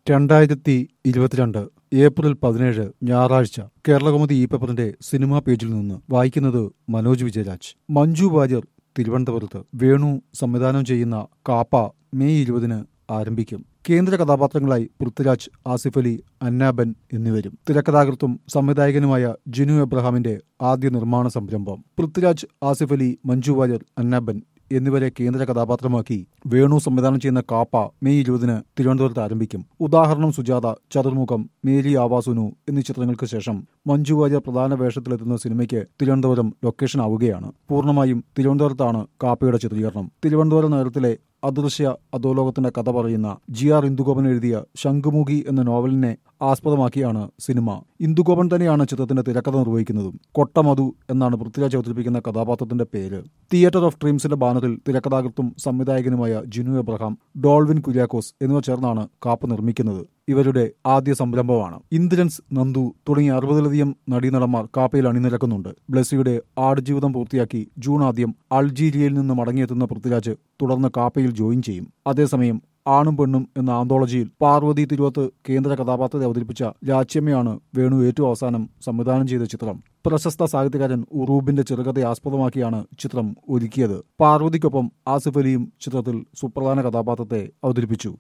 രണ്ടായിരത്തി ഇരുപത്തിരണ്ട് ഏപ്രിൽ പതിനേഴ് ഞായറാഴ്ച കേരളകൗമുദി ഈ പേപ്പറിന്റെ സിനിമാ പേജിൽ നിന്ന് വായിക്കുന്നത് മനോജ് വിജയരാജ് മഞ്ജു വാര്യർ തിരുവനന്തപുരത്ത് വേണു സംവിധാനം ചെയ്യുന്ന കാപ്പ മെയ് ഇരുപതിന് ആരംഭിക്കും കേന്ദ്ര കഥാപാത്രങ്ങളായി പൃഥ്വിരാജ് ആസിഫ് അലി അന്നാബൻ എന്നിവരും തിരക്കഥാകൃത്തും സംവിധായകനുമായ ജിനു എബ്രഹാമിന്റെ ആദ്യ നിർമ്മാണ സംരംഭം പൃഥ്വിരാജ് ആസിഫ് അലി മഞ്ജു വാര്യർ അന്നാബൻ എന്നിവരെ കേന്ദ്ര കഥാപാത്രമാക്കി വേണു സംവിധാനം ചെയ്യുന്ന കാപ്പ മെയ് ഇരുപതിന് തിരുവനന്തപുരത്ത് ആരംഭിക്കും ഉദാഹരണം സുജാത ചതുർമുഖം മേരി ആവാസുനു എന്നീ ചിത്രങ്ങൾക്ക് ശേഷം മഞ്ജു വാര്യർ പ്രധാന വേഷത്തിലെത്തുന്ന സിനിമയ്ക്ക് തിരുവനന്തപുരം ലൊക്കേഷൻ ആവുകയാണ് പൂർണ്ണമായും തിരുവനന്തപുരത്താണ് കാപ്പയുടെ ചിത്രീകരണം തിരുവനന്തപുരം നഗരത്തിലെ അദൃശ്യ അധോലോകത്തിന്റെ കഥ പറയുന്ന ജി ആർ ഇന്ദുഗോപൻ എഴുതിയ ശംഖുമുഖി എന്ന നോവലിനെ ആസ്പദമാക്കിയാണ് സിനിമ ഇന്ദുഗോപൻ തന്നെയാണ് ചിത്രത്തിന്റെ തിരക്കഥ നിർവഹിക്കുന്നതും കൊട്ടമധു എന്നാണ് പൃഥ്വിരാജ് അവതരിപ്പിക്കുന്ന കഥാപാത്രത്തിന്റെ പേര് തിയേറ്റർ ഓഫ് ഡ്രീംസിന്റെ ബാനറിൽ തിരക്കഥാകൃത്തും സംവിധായകനുമായ ജിനു എബ്രഹാം ഡോൾവിൻ കുര്യാക്കോസ് എന്നിവർ ചേർന്നാണ് കാപ്പ് നിർമ്മിക്കുന്നത് ഇവരുടെ ആദ്യ സംരംഭമാണ് ഇന്ദ്രൻസ് നന്ദു തുടങ്ങിയ അറുപതിലധികം നടീനടന്മാർ കാപ്പയിൽ അണിനിരക്കുന്നുണ്ട് ബ്ലസ്സിയുടെ ആടുജീവിതം പൂർത്തിയാക്കി ജൂൺ ആദ്യം അൾജീരിയയിൽ നിന്ന് മടങ്ങിയെത്തുന്ന പൃഥ്വിരാജ് തുടർന്ന് കാപ്പയിൽ ജോയിൻ ചെയ്യും അതേസമയം ആണും പെണ്ണും എന്ന ആന്തോളജിയിൽ പാർവതി തിരുവത്ത് കേന്ദ്ര കഥാപാത്രത്തെ അവതരിപ്പിച്ച രാജ്യമ്മയാണ് വേണു ഏറ്റവും അവസാനം സംവിധാനം ചെയ്ത ചിത്രം പ്രശസ്ത സാഹിത്യകാരൻ ഉറൂബിന്റെ ചെറുകഥയെ ആസ്പദമാക്കിയാണ് ചിത്രം ഒരുക്കിയത് പാർവതിക്കൊപ്പം ആസിഫ് അലിയും ചിത്രത്തിൽ സുപ്രധാന കഥാപാത്രത്തെ അവതരിപ്പിച്ചു